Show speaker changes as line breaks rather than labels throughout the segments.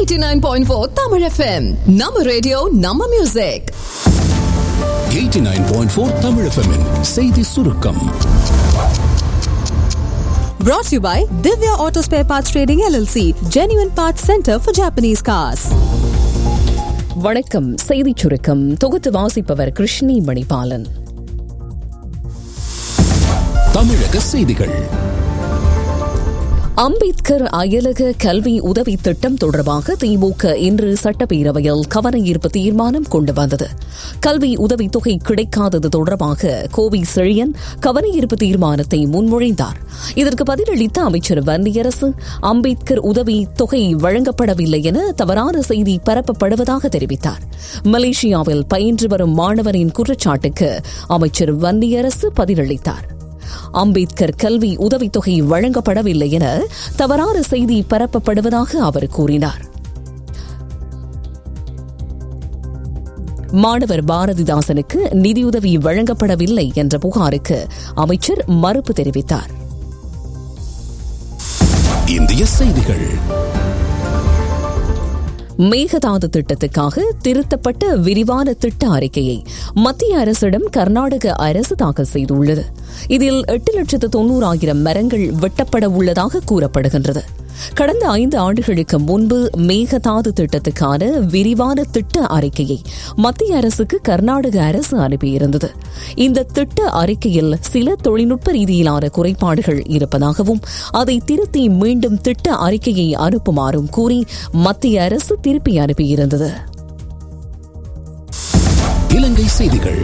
89.4 Tamil FM நம்ம radio நம்ம music
89.4 Tamil FM -இன் செய்தி சுருக்கம்
Brought to you by Divya Auto Spare Parts Trading LLC, Genuine Parts Center for Japanese Cars.
வணக்கம் செய்திச் சுருக்கம் தொகுத்து வாசிப்பவர் கிருஷ்ணி மணிபாலன்
தமிழக செய்திகள்
அம்பேத்கர் அயலக கல்வி உதவி திட்டம் தொடர்பாக திமுக இன்று சட்டப்பேரவையில் கவன ஈர்ப்பு தீர்மானம் கொண்டு வந்தது கல்வி உதவித்தொகை கிடைக்காதது தொடர்பாக கோவை செழியன் கவன ஈர்ப்பு தீர்மானத்தை முன்மொழிந்தார் இதற்கு பதிலளித்த அமைச்சர் வன்னியரசு அம்பேத்கர் உதவி தொகை வழங்கப்படவில்லை என தவறான செய்தி பரப்பப்படுவதாக தெரிவித்தார் மலேசியாவில் பயின்று வரும் மாணவரின் குற்றச்சாட்டுக்கு அமைச்சர் வன்னியரசு பதிலளித்தார் அம்பேத்கர் கல்வி உதவித்தொகை வழங்கப்படவில்லை என தவறான செய்தி பரப்பப்படுவதாக அவர் கூறினார் மாணவர் பாரதிதாசனுக்கு நிதியுதவி வழங்கப்படவில்லை என்ற புகாருக்கு அமைச்சர் மறுப்பு தெரிவித்தார்
இந்திய செய்திகள்
மேகதாது திட்டத்துக்காக திருத்தப்பட்ட விரிவான திட்ட அறிக்கையை மத்திய அரசிடம் கர்நாடக அரசு தாக்கல் செய்துள்ளது இதில் எட்டு லட்சத்து தொன்னூறாயிரம் மரங்கள் வெட்டப்பட உள்ளதாக கூறப்படுகின்றது கடந்த ஐந்து ஆண்டுகளுக்கு முன்பு மேகதாது திட்டத்துக்கான விரிவான திட்ட அறிக்கையை மத்திய அரசுக்கு கர்நாடக அரசு அனுப்பியிருந்தது இந்த திட்ட அறிக்கையில் சில தொழில்நுட்ப ரீதியிலான குறைபாடுகள் இருப்பதாகவும் அதை திருத்தி மீண்டும் திட்ட அறிக்கையை அனுப்புமாறும் கூறி மத்திய அரசு திருப்பி அனுப்பியிருந்தது
இலங்கை செய்திகள்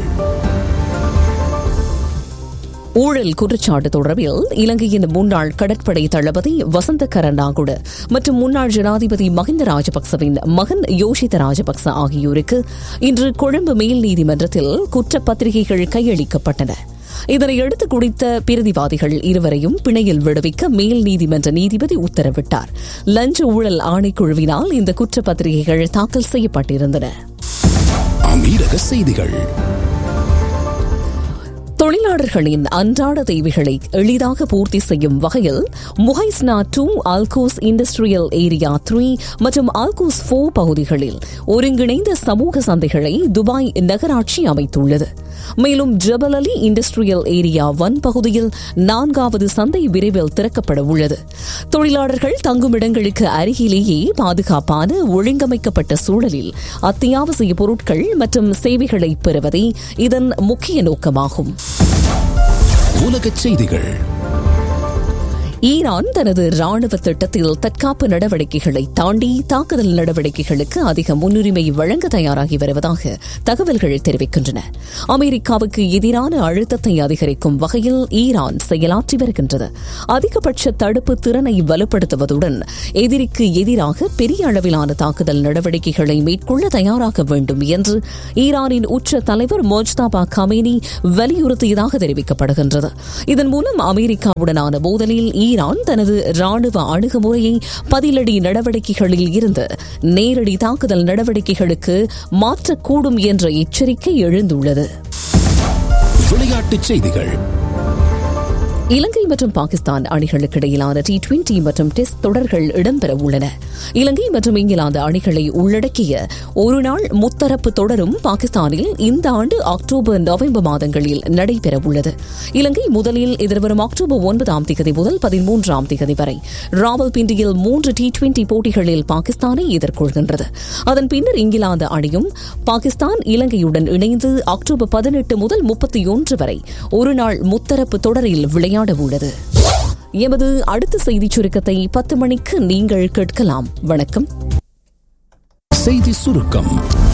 ஊழல் குற்றச்சாட்டு தொடர்பில் இலங்கையின் முன்னாள் கடற்படை தளபதி வசந்த கரண்டாகுட மற்றும் முன்னாள் ஜனாதிபதி மஹிந்த ராஜபக்சவின் மகன் யோஷித ராஜபக்ச ஆகியோருக்கு இன்று கொழும்பு மேல் நீதிமன்றத்தில் குற்றப்பத்திரிகைகள் கையளிக்கப்பட்டன இதனையடுத்து குடித்த பிரதிவாதிகள் இருவரையும் பிணையில் விடுவிக்க மேல் நீதிமன்ற நீதிபதி உத்தரவிட்டார் லஞ்ச ஊழல் ஆணைக்குழுவினால் இந்த குற்றப்பத்திரிகைகள் தாக்கல் செய்யப்பட்டிருந்தன
அமீரக செய்திகள்
தொழிலாளர்களின் அன்றாட தேவைகளை எளிதாக பூர்த்தி செய்யும் வகையில் Muhaisnah two Al Quoz industrial area three மற்றும் ஆல்கோஸ் ஃபோர் பகுதிகளில் ஒருங்கிணைந்த சமூக சந்தைகளை துபாய் நகராட்சி அமைத்துள்ளது மேலும் ஜபல் அலி இண்டஸ்ட்ரியல் ஏரியா ஒன் பகுதியில் நான்காவது சந்தை விரைவில் திறக்கப்பட உள்ளது தொழிலாளர்கள் தங்குமிடங்களுக்கு அருகிலேயே பாதுகாப்பான ஒழுங்கமைக்கப்பட்ட சூழலில் அத்தியாவசிய பொருட்கள் மற்றும் சேவைகளை பெறுவதே இதன் முக்கிய நோக்கமாகும்
உலகச் செய்திகள்
ஈரான் தனது ராணுவ திட்டத்தில் தற்காப்பு நடவடிக்கைகளை தாண்டி தாக்குதல் நடவடிக்கைகளுக்கு அதிக முன்னுரிமை வழங்க தயாராகி வருவதாக தகவல்கள் தெரிவிக்கின்றன அமெரிக்காவுக்கு எதிரான அழுத்தத்தை அதிகரிக்கும் வகையில் ஈரான் செயலாற்றி வருகின்றது அதிகபட்ச தடுப்பு திறனை வலுப்படுத்துவதுடன் எதிரிக்கு எதிராக பெரிய அளவிலான தாக்குதல் நடவடிக்கைகளை மேற்கொள்ள தயாராக வேண்டும் என்று ஈரானின் உச்ச தலைவர் மோஜ்தாபா கமேனி வலியுறுத்தியதாக தெரிவிக்கப்படுகின்றது இதன் மூலம் அமெரிக்காவுடனான மோதலில் ஈரான் தனது ராணுவ அணுகுமுறையை பதிலடி நடவடிக்கைகளில் இருந்து நேரடி தாக்குதல் நடவடிக்கைகளுக்கு மாற்றக்கூடும் என்ற எச்சரிக்கை எழுந்துள்ளது
விளையாட்டுச் செய்திகள்
இலங்கை மற்றும் பாகிஸ்தான் அணிகளுக்கு இடையிலான டி டுவெண்டி மற்றும் டெஸ்ட் தொடர்கள் இடம்பெற உள்ளன இலங்கை மற்றும் இங்கிலாந்து அணிகளை உள்ளடக்கிய ஒருநாள் முத்தரப்பு தொடரும் பாகிஸ்தானில் இந்த ஆண்டு அக்டோபர் நவம்பர் மாதங்களில் நடைபெற உள்ளது இலங்கை முதலில் எதிர்வரும் அக்டோபர் ஒன்பதாம் தேதி முதல் பதிமூன்றாம் தேதி வரை ராவல்பிண்டியில் மூன்று டி டுவெண்டி போட்டிகளில் பாகிஸ்தானை எதிர்கொள்கின்றது அதன் பின்னர் இங்கிலாந்து அணியும் பாகிஸ்தான் இலங்கையுடன் இணைந்து அக்டோபர் பதினெட்டு முதல் முப்பத்தி ஒன்று வரை ஒருநாள் முத்தரப்பு தொடரில் விளையாட உள்ளது எமது அடுத்த செய்திச் சுருக்கத்தை பத்து மணிக்கு நீங்கள் கேட்கலாம் வணக்கம்
செய்தி சுருக்கம்